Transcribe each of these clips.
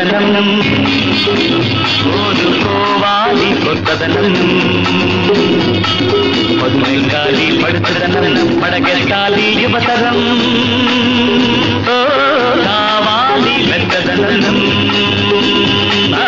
కొత్తదనం కోరుకోవాలి కొత్తదనం పదునెక్కాలి పడుతుదనం పడగెత్తాలి యువతరం ఓ, కావాలి వెక్కదనం ఆ.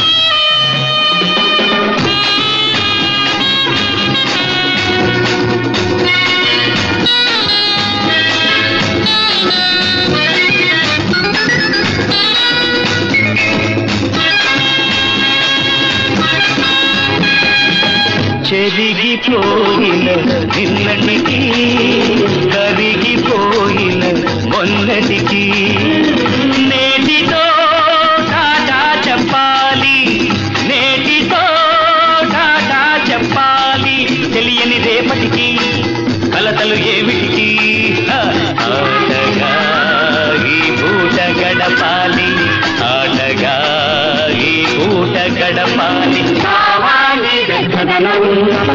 చెరిగిపోయిన నిన్నటికి కరిగిపోయిన మొన్నటికి నేటితో టాటా చెప్పాలి నేటితో టాటా చెప్పాలి తెలియని రేపటికి కలతలు ఏమిటికి ఆ, ఆటగా ఈ పూట గడపాలి ఆటగా ఈ పూట గడపాలి కావాలి వెచ్చదనం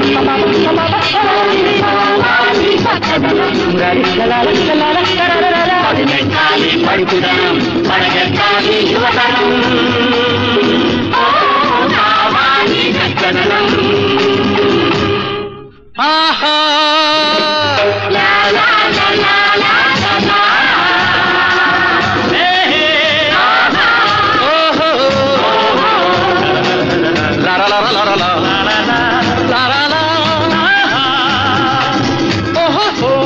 పడిమెట్టాలి పడుకుదనం పడగెట్టాలి యువతరం ఓ, కావాలి వెచ్చదనం ఆహా లా లా లా లా లా లా లా. ఏ, ఆహా. ఓహో లా లా లా లా లా లా. లా లా లా. ఆహా. ఓహో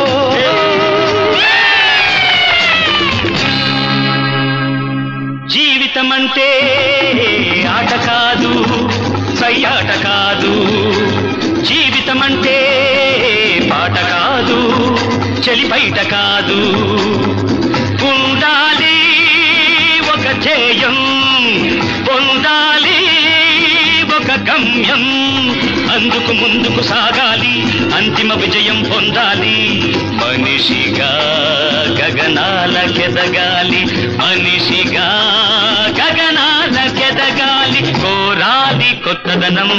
జీవితం అంటే ఆట కాదు సయ్యాట కాదు జీవితం అంటే పాట కాదు చెలిపైట కాదు ఉండాలి ఒక ధ్యేయం పొందాలి ఒక గమ్యం అందుకు ముందుకు సాగాలి అంతిమ విజయం పొందాలి మనిషిగా గగనాలకెదగాలి మనిషిగా గగనాలకెదగాలి కోరాలి కొత్తదనం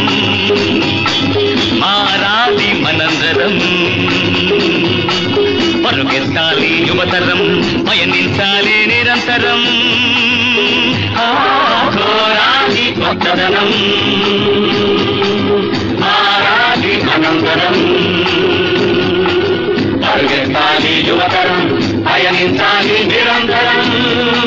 మారాలి మనందరం పరుగెత్తాలి యువతరం పయనించాలి నిరంతరం ఆ, కోరాలి కొత్తదనం మారాలి అనంతరం పరుగెత్తాలి యువతరం పయనించాలి నిరంతరం